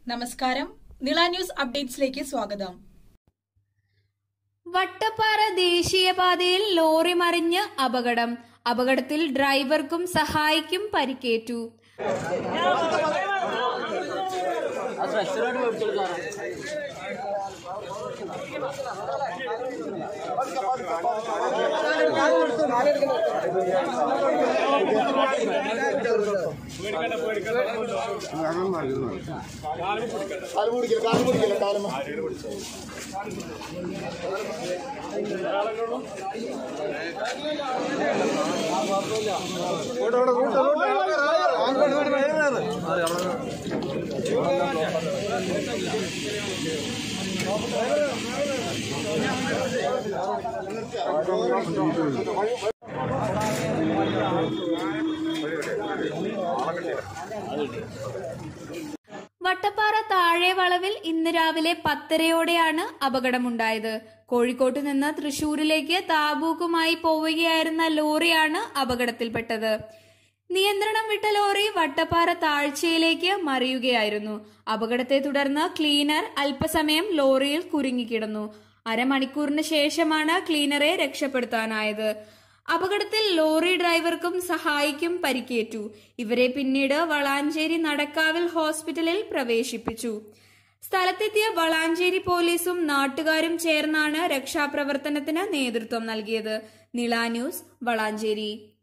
നമസ്കാരം നിള ന്യൂസ് അപ്ഡേറ്റ്സിലേക്ക് സ്വാഗതം വട്ടപ്പാറ ദേശീയപാതയിൽ ലോറി മറിഞ്ഞ് അപകടം അപകടത്തിൽ ഡ്രൈവർക്കും സഹായിക്കും പരിക്കേറ്റു കാല് പിടിക്കില്ല കാല് പിടിക്കില്ല കാലം വട്ടപ്പാറ താഴെ വളവിൽ ഇന്ന് രാവിലെ പത്തരയോടെയാണ് അപകടമുണ്ടായത് കോഴിക്കോട്ട് നിന്ന് തൃശൂരിലേക്ക് താബൂക്കുമായി പോവുകയായിരുന്ന ലോറിയാണ് അപകടത്തിൽപ്പെട്ടത് നിയന്ത്രണം വിട്ട ലോറി വട്ടപ്പാറ താഴ്ചയിലേക്ക് മറിയുകയായിരുന്നു അപകടത്തെ തുടർന്ന് ക്ലീനർ അല്പസമയം ലോറിയിൽ കുരുങ്ങിക്കിടന്നു അരമണിക്കൂറിന് ശേഷമാണ് ക്ലീനറെ രക്ഷപ്പെടുത്താനായത് അപകടത്തിൽ ലോറി ഡ്രൈവർക്കും സഹായിക്കും പരിക്കേറ്റു ഇവരെ പിന്നീട് വളാഞ്ചേരി നടക്കാവിൽ ഹോസ്പിറ്റലിൽ പ്രവേശിപ്പിച്ചു സ്ഥലത്തെത്തിയ വളാഞ്ചേരി പോലീസും നാട്ടുകാരും ചേർന്നാണ് രക്ഷാപ്രവർത്തനത്തിന് നേതൃത്വം നൽകിയത് നിള ന്യൂസ് വളാഞ്ചേരി